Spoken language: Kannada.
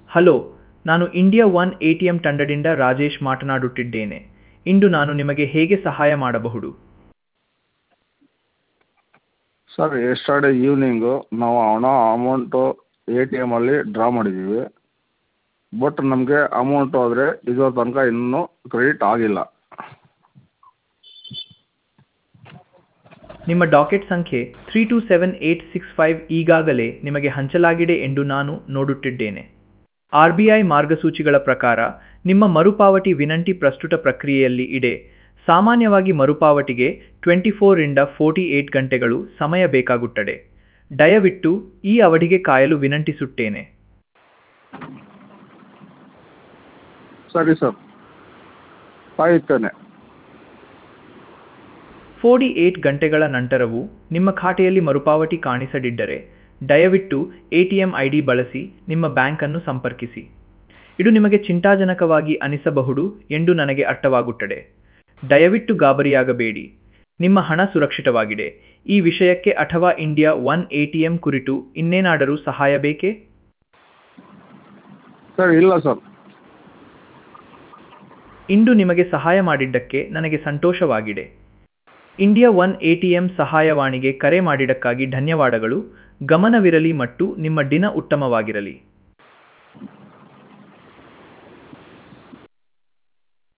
ಹಲೋ ನಾನು India one A T M ತಂಡದಿಂದ ರಾಜೇಶ್ ಮಾತನಾಡುತ್ತಿದ್ದೇನೆ ಇಂದು ನಾನು ನಿಮಗೆ ಹೇಗೆ ಸಹಾಯ ಮಾಡಬಹುದು ಸರ್ ಎಸ್ಟರ್ಡೇ ಈವ್ನಿಂಗು ನಾವು ಹಣ ಅಮೌಂಟು ಎ ಟಿ ಎಮಲ್ಲಿ ಡ್ರಾ ಮಾಡಿದ್ದೀವಿ ಬಟ್ ನಮಗೆ ಅಮೌಂಟು ಆದರೆ ಇದುವರೆ ತನಕ ಇನ್ನೂ ಕ್ರೆಡಿಟ್ ಆಗಿಲ್ಲ ನಿಮ್ಮ ಡಾಕೆಟ್ ಸಂಖ್ಯೆ three two seven eight six five ಈಗಾಗಲೇ ನಿಮಗೆ ಹಂಚಲಾಗಿದೆ ಎಂದು ನಾನು ನೋಡುತ್ತಿದ್ದೇನೆ ಆರ್ ಬಿ ಐ ಮಾರ್ಗಸೂಚಿಗಳ ಪ್ರಕಾರ ನಿಮ್ಮ ಮರುಪಾವತಿ ವಿನಂತಿ ಪ್ರಸ್ತುತ ಪ್ರಕ್ರಿಯೆಯಲ್ಲಿ ಇದೆ ಸಾಮಾನ್ಯವಾಗಿ ಮರುಪಾವತಿಗೆ ಟ್ವೆಂಟಿ ಫೋರಿಂದ ಫೋರ್ಟಿ ಏಟ್ ಗಂಟೆಗಳು ಸಮಯ ಬೇಕಾಗುತ್ತದೆ ದಯವಿಟ್ಟು ಈ ಅವಧಿಗೆ ಕಾಯಲು ವಿನಂತಿಸುತ್ತೇನೆ ಸರಿ ಸರ್ ಕಾಯುತ್ತೇನೆ ಫೋರ್ಟಿ ಏಟ್ ಗಂಟೆಗಳ ನಂತರವೂ ನಿಮ್ಮ ಖಾತೆಯಲ್ಲಿ ಮರುಪಾವತಿ ಕಾಣಿಸದಿದ್ದರೆ ದಯವಿಟ್ಟು A T M I D ಬಳಸಿ ನಿಮ್ಮ ಬ್ಯಾಂಕನ್ನು ಸಂಪರ್ಕಿಸಿ ಇದು ನಿಮಗೆ ಚಿಂತಾಜನಕವಾಗಿ ಅನಿಸಬಹುದು ಎಂದು ನನಗೆ ಅರ್ಥವಾಗುತ್ತದೆ ದಯವಿಟ್ಟು ಗಾಬರಿಯಾಗಬೇಡಿ ನಿಮ್ಮ ಹಣ ಸುರಕ್ಷಿತವಾಗಿದೆ ಈ ವಿಷಯಕ್ಕೆ ಅಥವಾ India one A T M ಕುರಿತು ಇನ್ನೇನಾದರೂ ಸಹಾಯ ಬೇಕೇ ಸರ್ ಇಲ್ಲ ಸರ್ ಇಂದು ನಿಮಗೆ ಸಹಾಯ ಮಾಡಿದ್ದಕ್ಕೆ ನನಗೆ ಸಂತೋಷವಾಗಿದೆ India one A T M ಸಹಾಯವಾಣಿಗೆ ಕರೆ ಮಾಡಿದ್ದಕ್ಕಾಗಿ ಧನ್ಯವಾದಗಳು ಗಮನವಿರಲಿ ಮತ್ತು ನಿಮ್ಮ ದಿನ ಉತ್ತಮವಾಗಿರಲಿ